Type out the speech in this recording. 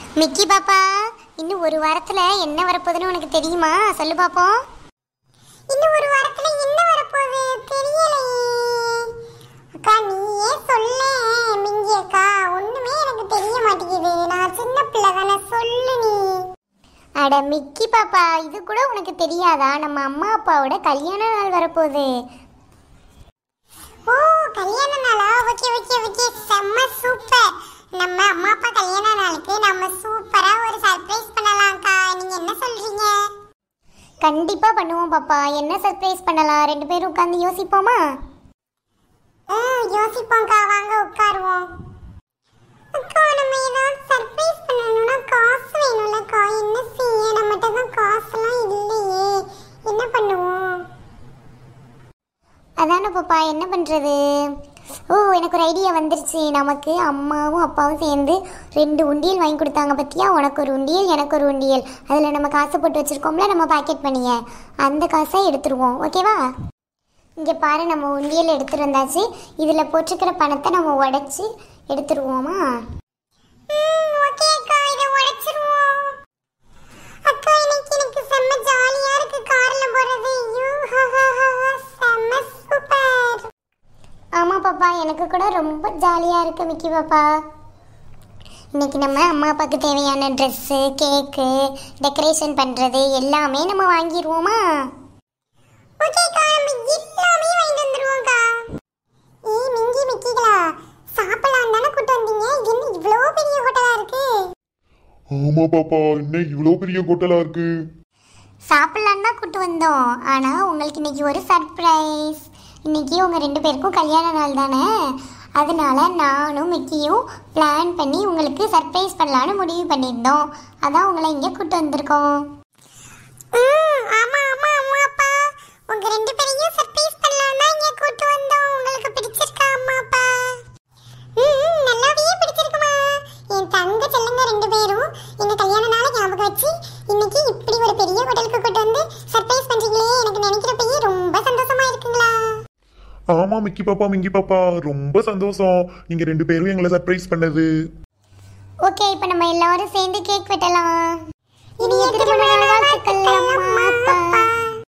Mickey பாப்பா இன்னும் ஒரு வாரத்துல என்ன வரப்போகுதுன்னு உனக்கு தெரியுமா சொல்லு பாப்போம் இன்னும் ஒரு வாரத்துல என்ன வரப்போகுது தெரியலையே அக்கா நீயே சொல்ல மிங்கி அக்கா ஒண்ணுமே எனக்கு தெரிய மாட்டேங்குது நான் சின்ன பிள்ளை தானே சொல்லு நீ அட மிக்கி பாப்பா இது கூட உனக்கு தெரியாதா நம்ம அம்மா அப்பாவோட கல்யாண நாள் வரப்போகுது ஓ கல்யாண நாளா ஓகே ஓகே ஓகே செம்ம சூப்பர் நம்ம அம்மா அப்பா கல்யாண நாளுக்கு நம்ம சூப்பரா ஒரு சர்ப்ரைஸ் பண்ணலாம்க்கா நீங்க என்ன சொல்றீங்க கண்டிப்பா பண்ணுவோம் பாப்பா என்ன சர்ப்ரைஸ் பண்ணலாம் ரெண்டு பேரும் உட்கார்ந்து யோசிப்போமா யோசிப்போம்க்கா வாங்க உட்காருவோம் அக்கா நம்ம ஏதாவது சர்ப்ரைஸ் பண்ணணும்னா காசு வேணும்லக்கா என்ன செய்ய நம்மகிட்ட தான் காசுலாம் இல்லையே என்ன பண்ணுவோம் அதானே பாப்பா என்ன பண்ணுறது ஓ எனக்கு ஒரு ஐடியா வந்துருச்சு நமக்கு அம்மாவும் அப்பாவும் சேர்ந்து ரெண்டு உண்டியல் வாங்கி கொடுத்தாங்க பத்தியா உனக்கு ஒரு உண்டியல் எனக்கு ஒரு உண்டியல் அதில் நம்ம காசு போட்டு வச்சுருக்கோம்ல நம்ம பாக்கெட் பண்ணிய அந்த காசை எடுத்துருவோம் ஓகேவா இங்கே பாரு நம்ம உண்டியல் எடுத்துட்டு வந்தாச்சு இதில் போட்டிருக்கிற பணத்தை நம்ம உடைச்சி எடுத்துருவோமா ஓகே அக்கா இதை உடைச்சிருவோம் அக்கா இன்னைக்கு எனக்கு செம்ம ஜாலியா இருக்கு கார்ல போறது ஐயோ செம்ம சூப்பர் ஆமா பாப்பா எனக்கு கூட ரொம்ப ஜாலியா இருக்கு மிக்கி பாப்பா இன்னைக்கு நம்ம அம்மா அப்பாவுக்கு தேவையான ட்ரெஸ்ஸு கேக்கு டெக்கரேஷன் பண்ணுறது எல்லாமே நம்ம வாங்கிடுவோமா ஓகேக்கா நம்ம எல்லாமே வாங்கிட்டு வந்துருவோம்க்கா ஏய் மிங்கி மிக்கிகளா சாப்பிடலாம் தானே கூட்டு வந்தீங்க என்ன இவ்வளோ பெரிய ஹோட்டலா இருக்கு ஆமா பாப்பா என்ன இவ்வளோ பெரிய ஹோட்டலா இருக்கு சாப்பிடலான்னு தான் கூட்டு வந்தோம் ஆனால் உங்களுக்கு இன்னைக்கு ஒரு சர்ப்ரைஸ் இன்னைக்கு உங்கள் ரெண்டு பேருக்கும் கல்யாண நாள் தானே அதனால நானும் மிக்கியும் பிளான் பண்ணி உங்களுக்கு சர்ப்ரைஸ் பண்ணலான்னு முடிவு பண்ணியிருந்தோம் அதான் உங்களை இங்கே கூட்டு வந்திருக்கோம் ஆமா ஆமா அம்மா அப்பா உங்க ரெண்டு பேரையும் சர்ப்ரைஸ் பண்ணலாம் தான் இங்கே கூட்டு வந்தோம் உங்களுக்கு பிடிச்சிருக்கா அம்மா அப்பா ம் நல்லாவே பிடிச்சிருக்குமா என் தங்க செல்லுங்க ரெண்டு பேரும் எங்க கல்யாண நாளை ஞாபகம் வச்சு இன்னைக்கு இப்படி ஒரு பெரிய ஹோட்டலுக்கு கூட்டு வந்து சர்ப்ரைஸ் பண்றீங்களே எனக்கு நினைக்கிறப்பயே ரொம்ப சந்தோஷமா இருக்குங்களா ஆமா மிக்கி பாப்பா மிங்கி பாப்பா ரொம்ப சந்தோஷம் நீங்க ரெண்டு பேரும் எங்களை சர்ப்ரைஸ் பண்ணது ஓகே இப்போ நம்ம எல்லாரும் சேர்ந்து கேக் வெட்டலாம் இனிய திருமண நாள் வாழ்த்துக்கள் அம்மா அப்பா